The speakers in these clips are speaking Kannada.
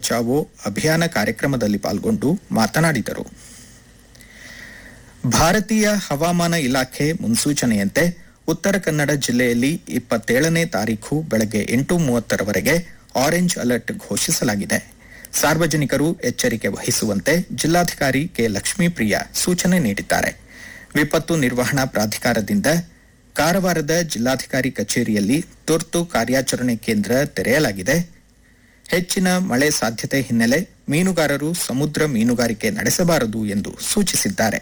ಬಚಾವೋ ಅಭಿಯಾನ ಕಾರ್ಯಕ್ರಮದಲ್ಲಿ ಪಾಲ್ಗೊಂಡು ಮಾತನಾಡಿದರು ಭಾರತೀಯ ಹವಾಮಾನ ಇಲಾಖೆ ಮುನ್ಸೂಚನೆಯಂತೆ ಉತ್ತರ ಕನ್ನಡ ಜಿಲ್ಲೆಯಲ್ಲಿ ಇಪ್ಪತ್ತೇಳನೇ ತಾರೀಖು ಬೆಳಗ್ಗೆ ಎಂಟು ಮೂವತ್ತರವರೆಗೆ ಆರೆಂಜ್ ಅಲರ್ಟ್ ಘೋಷಿಸಲಾಗಿದೆ ಸಾರ್ವಜನಿಕರು ಎಚ್ಚರಿಕೆ ವಹಿಸುವಂತೆ ಜಿಲ್ಲಾಧಿಕಾರಿ ಕೆ ಲಕ್ಷ್ಮೀಪ್ರಿಯ ಸೂಚನೆ ನೀಡಿದ್ದಾರೆ ವಿಪತ್ತು ನಿರ್ವಹಣಾ ಪ್ರಾಧಿಕಾರದಿಂದ ಕಾರವಾರದ ಜಿಲ್ಲಾಧಿಕಾರಿ ಕಚೇರಿಯಲ್ಲಿ ತುರ್ತು ಕಾರ್ಯಾಚರಣೆ ಕೇಂದ್ರ ತೆರೆಯಲಾಗಿದೆ ಹೆಚ್ಚಿನ ಮಳೆ ಸಾಧ್ಯತೆ ಹಿನ್ನೆಲೆ ಮೀನುಗಾರರು ಸಮುದ್ರ ಮೀನುಗಾರಿಕೆ ನಡೆಸಬಾರದು ಎಂದು ಸೂಚಿಸಿದ್ದಾರೆ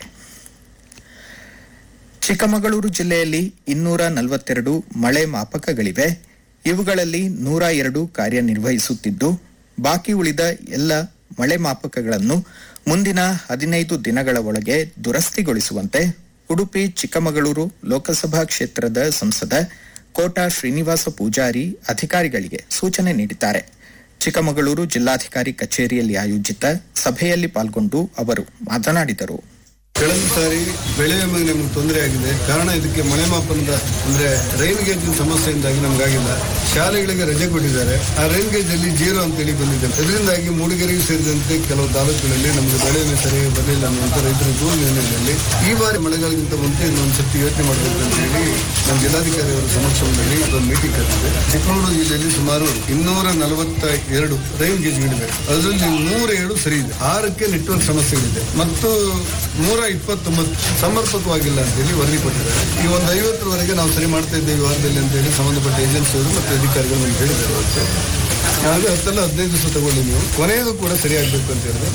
ಚಿಕ್ಕಮಗಳೂರು ಜಿಲ್ಲೆಯಲ್ಲಿ ಇನ್ನೂರ ನಲವತ್ತೆರಡು ಮಳೆ ಮಾಪಕಗಳಿವೆ ಇವುಗಳಲ್ಲಿ ನೂರ ಎರಡು ಕಾರ್ಯನಿರ್ವಹಿಸುತ್ತಿದ್ದು ಬಾಕಿ ಉಳಿದ ಎಲ್ಲ ಮಳೆ ಮಾಪಕಗಳನ್ನು ಮುಂದಿನ ಹದಿನೈದು ದಿನಗಳ ಒಳಗೆ ದುರಸ್ತಿಗೊಳಿಸುವಂತೆ ಉಡುಪಿ ಚಿಕ್ಕಮಗಳೂರು ಲೋಕಸಭಾ ಕ್ಷೇತ್ರದ ಸಂಸದ ಕೋಟಾ ಶ್ರೀನಿವಾಸ ಪೂಜಾರಿ ಅಧಿಕಾರಿಗಳಿಗೆ ಸೂಚನೆ ನೀಡಿದ್ದಾರೆ ಚಿಕ್ಕಮಗಳೂರು ಜಿಲ್ಲಾಧಿಕಾರಿ ಕಚೇರಿಯಲ್ಲಿ ಆಯೋಜಿತ ಸಭೆಯಲ್ಲಿ ಪಾಲ್ಗೊಂಡು ಅವರು ಮಾತನಾಡಿದರು ಕಳೆದ ಸಾರಿ ಬೆಳೆ ವಿಮೆಗೆ ನಮ್ಗೆ ತೊಂದರೆ ಆಗಿದೆ ಕಾರಣ ಇದಕ್ಕೆ ಮಳೆ ಮಾಪನದ ಅಂದ್ರೆ ರೈನ್ ಗೇಜ್ ಸಮಸ್ಯೆಯಿಂದಾಗಿ ನಮ್ಗಾಗಿಲ್ಲ ಶಾಲೆಗಳಿಗೆ ರಜೆ ಕೊಟ್ಟಿದ್ದಾರೆ ಆ ರೈನ್ ಗೇಜ್ ಅಲ್ಲಿ ಜೀರೋ ಅಂತೇಳಿ ಬಂದಿದೆ ಇದರಿಂದಾಗಿ ಮೂಡಿಗೆರೆಗೆ ಸೇರಿದಂತೆ ಕೆಲವು ತಾಲೂಕುಗಳಲ್ಲಿ ನಮಗೆ ಬೆಳೆ ವಿಮೆ ಸರಿಯಾಗಿ ಬರಲಿಲ್ಲ ಅನ್ನುವಂಥ ರೈತರ ದೂರು ನಿರ್ಣಯದಲ್ಲಿ ಈ ಬಾರಿ ಮಳೆಗಾಲಕ್ಕಿಂತ ಮುಂಚೆ ಇನ್ನೊಂದು ಸರ್ತಿ ಯೋಚನೆ ಮಾಡಬೇಕು ಅಂತ ಹೇಳಿ ನಮ್ಮ ಜಿಲ್ಲಾಧಿಕಾರಿ ಅವರ ಸಮಕ್ಷಮದಲ್ಲಿ ಒಂದು ಮೀಟಿಂಗ್ ಕರೆದಿದೆ ಚಿಕ್ಕಮಗಳೂರು ಜಿಲ್ಲೆಯಲ್ಲಿ ಸುಮಾರು ಇನ್ನೂರ ನಲವತ್ತ ಎರಡು ರೈನ್ ಗೇಜ್ಗಳಿವೆ ಅದರಲ್ಲಿ ನೂರ ಏಳು ಸರಿ ಇದೆ ಆರಕ್ಕೆ ನೆಟ್ವರ್ಕ್ ಸಮಸ್ಯೆಗಳಿದೆ ಮತ್ತು ನೂರ ಇಪ್ಪತ್ತೊಂಬತ್ತು ಸಮರ್ಪಕವಾಗಿಲ್ಲ ಅಂತೇಳಿ ವರದಿ ಕೊಟ್ಟಿದ್ದಾರೆ ಈ ಒಂದು ಐವತ್ತರವರೆಗೆ ನಾವು ಸರಿ ಮಾಡ್ತಾ ಇದ್ದೇವೆ ಈ ವಾರದಲ್ಲಿ ಅಂತ ಹೇಳಿ ಸಂಬಂಧಪಟ್ಟ ಏಜೆನ್ಸಿಯವರು ಮತ್ತು ಅಧಿಕಾರಿಗಳು ನಮ್ಗೆ ಹೇಳಿದ್ದಾರೆ ಅವತ್ತು ಹಾಗೆ ಹತ್ತಲ್ಲ ಹದಿನೈದು ದಿವಸ ತಗೊಳ್ಳಿ ನೀವು ಕೊನೆಯದು ಕೂಡ ಸರಿಯಾಗಬೇಕು ಅಂತ ಹೇಳಿದ್ರೆ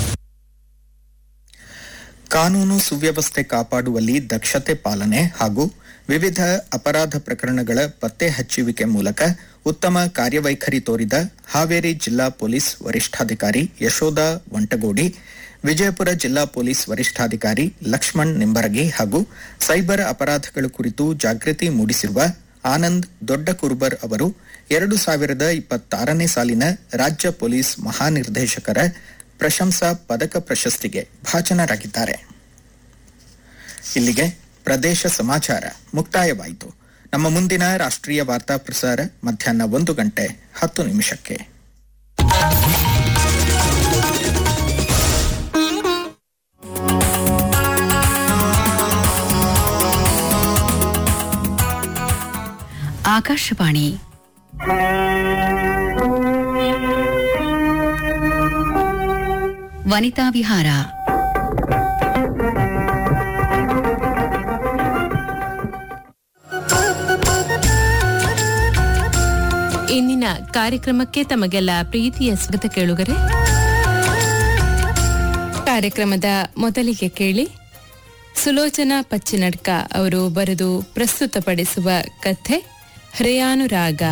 ಕಾನೂನು ಸುವ್ಯವಸ್ಥೆ ಕಾಪಾಡುವಲ್ಲಿ ದಕ್ಷತೆ ಪಾಲನೆ ಹಾಗೂ ವಿವಿಧ ಅಪರಾಧ ಪ್ರಕರಣಗಳ ಪತ್ತೆ ಹಚ್ಚುವಿಕೆ ಮೂಲಕ ಉತ್ತಮ ಕಾರ್ಯವೈಖರಿ ತೋರಿದ ಹಾವೇರಿ ಜಿಲ್ಲಾ ಪೊಲೀಸ್ ವರಿಷ್ಠಾಧಿಕಾರಿ ಯಶೋಧ ವಂಟಗೋಡಿ ವಿಜಯಪುರ ಜಿಲ್ಲಾ ಪೊಲೀಸ್ ವರಿಷ್ಠಾಧಿಕಾರಿ ಲಕ್ಷ್ಮಣ್ ನಿಂಬರಗಿ ಹಾಗೂ ಸೈಬರ್ ಅಪರಾಧಗಳ ಕುರಿತು ಜಾಗೃತಿ ಮೂಡಿಸಿರುವ ಆನಂದ್ ದೊಡ್ಡ ಕುರುಬರ್ ಅವರು ಎರಡು ಸಾವಿರದ ಇಪ್ಪತ್ತಾರನೇ ಸಾಲಿನ ರಾಜ್ಯ ಪೊಲೀಸ್ ಮಹಾನಿರ್ದೇಶಕರ ಪ್ರಶಂಸಾ ಪದಕ ಪ್ರಶಸ್ತಿಗೆ ಭಾಜನರಾಗಿದ್ದಾರೆ ಇಲ್ಲಿಗೆ ಪ್ರದೇಶ ಸಮಾಚಾರ ಮುಕ್ತಾಯವಾಯಿತು ನಮ್ಮ ಮುಂದಿನ ರಾಷ್ಟ್ರೀಯ ವಾರ್ತಾ ಪ್ರಸಾರ ಮಧ್ಯಾಹ್ನ ಒಂದು ಗಂಟೆ ಹತ್ತು ನಿಮಿಷಕ್ಕೆ ಆಕಾಶವಾಣಿ ವನಿತಾ ವಿಹಾರ ಇಂದಿನ ಕಾರ್ಯಕ್ರಮಕ್ಕೆ ತಮಗೆಲ್ಲ ಪ್ರೀತಿಯ ಸ್ವಾಗತ ಕೇಳುಗರೆ ಕಾರ್ಯಕ್ರಮದ ಮೊದಲಿಗೆ ಕೇಳಿ ಸುಲೋಚನಾ ಪಚ್ಚಿನಡ್ಕ ಅವರು ಬರೆದು ಪ್ರಸ್ತುತಪಡಿಸುವ ಕಥೆ ಹೃಯಾನುರಾಗ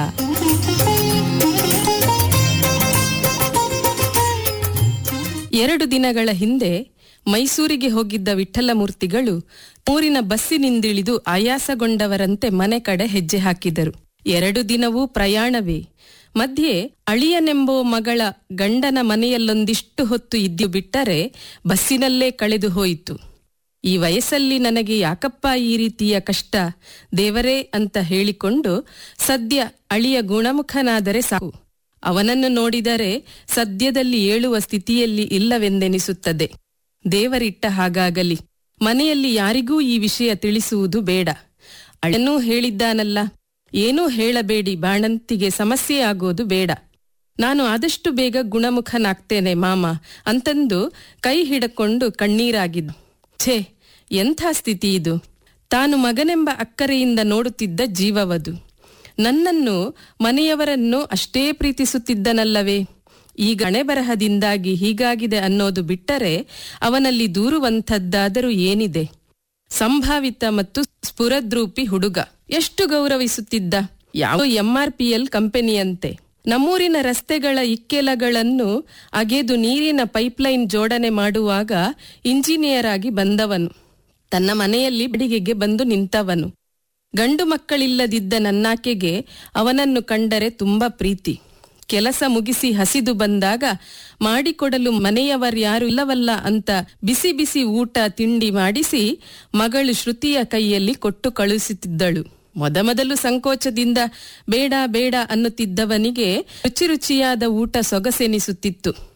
ಎರಡು ದಿನಗಳ ಹಿಂದೆ ಮೈಸೂರಿಗೆ ಹೋಗಿದ್ದ ವಿಠ್ಠಲಮೂರ್ತಿಗಳು ಊರಿನ ಬಸ್ಸಿನಿಂದಿಳಿದು ಆಯಾಸಗೊಂಡವರಂತೆ ಮನೆ ಕಡೆ ಹೆಜ್ಜೆ ಹಾಕಿದರು ಎರಡು ದಿನವೂ ಪ್ರಯಾಣವೇ ಮಧ್ಯೆ ಅಳಿಯನೆಂಬೋ ಮಗಳ ಗಂಡನ ಮನೆಯಲ್ಲೊಂದಿಷ್ಟು ಹೊತ್ತು ಇದ್ದು ಬಿಟ್ಟರೆ ಬಸ್ಸಿನಲ್ಲೇ ಕಳೆದು ಹೋಯಿತು ಈ ವಯಸ್ಸಲ್ಲಿ ನನಗೆ ಯಾಕಪ್ಪ ಈ ರೀತಿಯ ಕಷ್ಟ ದೇವರೇ ಅಂತ ಹೇಳಿಕೊಂಡು ಸದ್ಯ ಅಳಿಯ ಗುಣಮುಖನಾದರೆ ಸಾಕು ಅವನನ್ನು ನೋಡಿದರೆ ಸದ್ಯದಲ್ಲಿ ಏಳುವ ಸ್ಥಿತಿಯಲ್ಲಿ ಇಲ್ಲವೆಂದೆನಿಸುತ್ತದೆ ದೇವರಿಟ್ಟ ಹಾಗಾಗಲಿ ಮನೆಯಲ್ಲಿ ಯಾರಿಗೂ ಈ ವಿಷಯ ತಿಳಿಸುವುದು ಬೇಡ ಅಳನೂ ಹೇಳಿದ್ದಾನಲ್ಲ ಏನೂ ಹೇಳಬೇಡಿ ಬಾಣಂತಿಗೆ ಸಮಸ್ಯೆ ಆಗೋದು ಬೇಡ ನಾನು ಆದಷ್ಟು ಬೇಗ ಗುಣಮುಖನಾಗ್ತೇನೆ ಮಾಮ ಅಂತಂದು ಕೈ ಹಿಡಕೊಂಡು ಕಣ್ಣೀರಾಗಿದ್ದು ಛೇ ಎಂಥ ಸ್ಥಿತಿ ಇದು ತಾನು ಮಗನೆಂಬ ಅಕ್ಕರೆಯಿಂದ ನೋಡುತ್ತಿದ್ದ ಜೀವವದು ನನ್ನನ್ನು ಮನೆಯವರನ್ನು ಅಷ್ಟೇ ಪ್ರೀತಿಸುತ್ತಿದ್ದನಲ್ಲವೇ ಈಗ ಹಣೆಬರಹದಿಂದಾಗಿ ಹೀಗಾಗಿದೆ ಅನ್ನೋದು ಬಿಟ್ಟರೆ ಅವನಲ್ಲಿ ದೂರುವಂಥದ್ದಾದರೂ ಏನಿದೆ ಸಂಭಾವಿತ ಮತ್ತು ಸ್ಫುರದ್ರೂಪಿ ಹುಡುಗ ಎಷ್ಟು ಗೌರವಿಸುತ್ತಿದ್ದ ಯಾವ ಎಂಆರ್ಪಿಎಲ್ ಕಂಪನಿಯಂತೆ ನಮ್ಮೂರಿನ ರಸ್ತೆಗಳ ಇಕ್ಕೆಲಗಳನ್ನು ಅಗೆದು ನೀರಿನ ಪೈಪ್ಲೈನ್ ಜೋಡಣೆ ಮಾಡುವಾಗ ಇಂಜಿನಿಯರ್ ಆಗಿ ಬಂದವನು ತನ್ನ ಮನೆಯಲ್ಲಿ ಬಿಡಿಗೆಗೆ ಬಂದು ನಿಂತವನು ಗಂಡು ಮಕ್ಕಳಿಲ್ಲದಿದ್ದ ನನ್ನಾಕೆಗೆ ಅವನನ್ನು ಕಂಡರೆ ತುಂಬಾ ಪ್ರೀತಿ ಕೆಲಸ ಮುಗಿಸಿ ಹಸಿದು ಬಂದಾಗ ಮಾಡಿಕೊಡಲು ಮನೆಯವರ್ಯಾರು ಇಲ್ಲವಲ್ಲ ಅಂತ ಬಿಸಿ ಬಿಸಿ ಊಟ ತಿಂಡಿ ಮಾಡಿಸಿ ಮಗಳು ಶ್ರುತಿಯ ಕೈಯಲ್ಲಿ ಕೊಟ್ಟು ಕಳುಹಿಸುತ್ತಿದ್ದಳು ಮೊದಮೊದಲು ಸಂಕೋಚದಿಂದ ಬೇಡ ಬೇಡ ಅನ್ನುತ್ತಿದ್ದವನಿಗೆ ರುಚಿ ರುಚಿಯಾದ ಊಟ ಸೊಗಸೆನಿಸುತ್ತಿತ್ತು